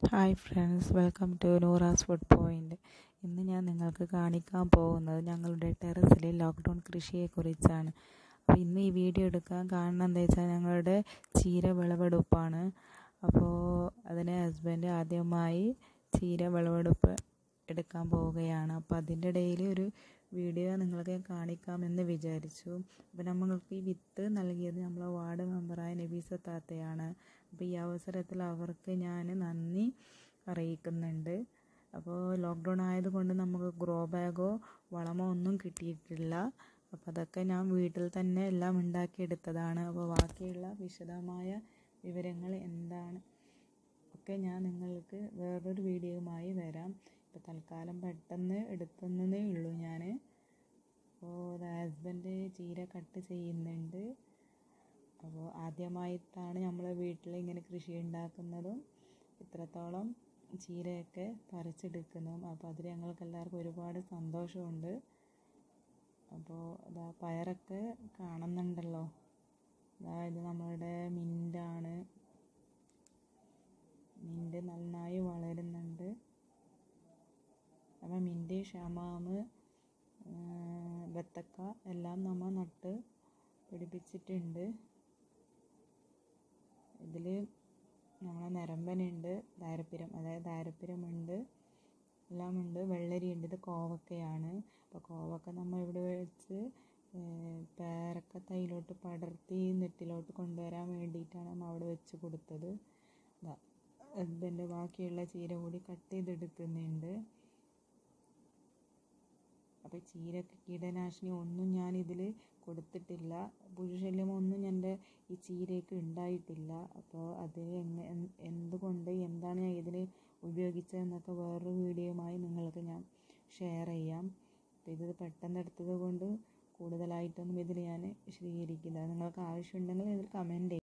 hi friends welcome to Noora's food point ഇന്ന് ഞാൻ നിങ്ങൾക്ക് കാണിക്കാൻ പോകുന്നത് ഞങ്ങളുടെ ടെറസിലെ ലോക്ക്ഡൗൺ കൃഷിയെക്കുറിച്ചാണ് അപ്പോൾ ഇന്ന് ഈ വീഡിയോ എടുക്കാൻ കാരണം എന്താ വെച്ചാൽ ഞങ്ങളുടെ ചീര വിളവെടുപ്പാണ് അപ്പോൾ അതിന് ഹസ്ബൻഡ് ആദ്യമായി ചീര വിളവെടുപ്പ് എടുക്കാൻ പോവുകയാണ് അപ്പോൾ അതിൻ്റെ ഇടയിൽ ഒരു വീഡിയോ നിങ്ങൾക്ക് കാണിക്കാമെന്ന് വിചാരിച്ചു അപ്പോൾ നമ്മൾക്ക് ഈ വിത്ത് നൽകിയത് നമ്മളെ വാർഡ് മെമ്പറായ നബീസ താത്തയാണ് അപ്പോൾ ഈ അവസരത്തിൽ അവർക്ക് ഞാൻ നന്ദി അറിയിക്കുന്നുണ്ട് അപ്പോൾ ലോക്ക്ഡൗൺ ആയതുകൊണ്ട് നമുക്ക് ഗ്രോ ബാഗോ വളമോ ഒന്നും കിട്ടിയിട്ടില്ല അപ്പോൾ അതൊക്കെ ഞാൻ വീട്ടിൽ തന്നെ എല്ലാം ഉണ്ടാക്കിയെടുത്തതാണ് അപ്പോൾ ബാക്കിയുള്ള വിശദമായ വിവരങ്ങൾ എന്താണ് ഒക്കെ ഞാൻ നിങ്ങൾക്ക് വേറൊരു വീഡിയോയുമായി വരാം ഇപ്പോൾ തൽക്കാലം പെട്ടെന്ന് എടുക്കുന്നതേ ഉള്ളൂ ഞാൻ അപ്പോൾ ഹസ്ബൻഡ് ചീര കട്ട് ചെയ്യുന്നുണ്ട് അപ്പോൾ ആദ്യമായിട്ടാണ് നമ്മൾ വീട്ടിൽ ഇങ്ങനെ കൃഷി ഉണ്ടാക്കുന്നതും ഇത്രത്തോളം ചീരയൊക്കെ പറിച്ചെടുക്കുന്നതും അപ്പോൾ അതിൽ ഞങ്ങൾക്ക് എല്ലാവർക്കും ഒരുപാട് സന്തോഷമുണ്ട് അപ്പോൾ ഇതാ പയറൊക്കെ കാണുന്നുണ്ടല്ലോ അതായത് നമ്മളുടെ മിൻ്റാണ് മിൻ്റ് നന്നായി വളരുന്നുണ്ട് അപ്പോൾ മിൻ്റ് ഷമാമ് ബത്തക്ക എല്ലാം നമ്മൾ നട്ട് പിടിപ്പിച്ചിട്ടുണ്ട് ഇതിൽ നമ്മളെ നിരമ്പനുണ്ട് ധാരപ്പിരം അതായത് ധാരപ്പിരമുണ്ട് എല്ലാമുണ്ട് വെള്ളരിയുണ്ട് ഇത് കോവക്കയാണ് അപ്പോൾ കോവക്ക നമ്മൾ ഇവിടെ വെച്ച് പേരക്ക തൈലോട്ട് പടർത്തി നെറ്റിലോട്ട് കൊണ്ടുവരാൻ വേണ്ടിയിട്ടാണ് നമ്മൾ അവിടെ വെച്ച് കൊടുത്തത് ഹസ്ബൻഡ് ബാക്കിയുള്ള ചീര കൂടി കട്ട് ചെയ്തെടുക്കുന്നുണ്ട് അപ്പോൾ ചീരക്ക് കീടനാശിനി ഒന്നും ഞാൻ ഇതിൽ കൊടുത്തിട്ടില്ല പുഴുശല്യമൊന്നും എൻ്റെ ഈ ചീരയ്ക്ക് ഉണ്ടായിട്ടില്ല അപ്പോൾ അതിന് എങ്ങനെ എന്തുകൊണ്ട് എന്താണ് ഞാൻ ഇതിന് ഉപയോഗിച്ചതെന്നൊക്കെ വേറൊരു വീഡിയോയുമായി നിങ്ങൾക്ക് ഞാൻ ഷെയർ ചെയ്യാം അപ്പോൾ ഇത് പെട്ടെന്ന് എടുത്തത് കൊണ്ട് കൂടുതലായിട്ടൊന്നും ഇതിൽ ഞാൻ വിശദീകരിക്കില്ല നിങ്ങൾക്ക് ആവശ്യമുണ്ടെങ്കിൽ ഇതിൽ കമൻറ്റ്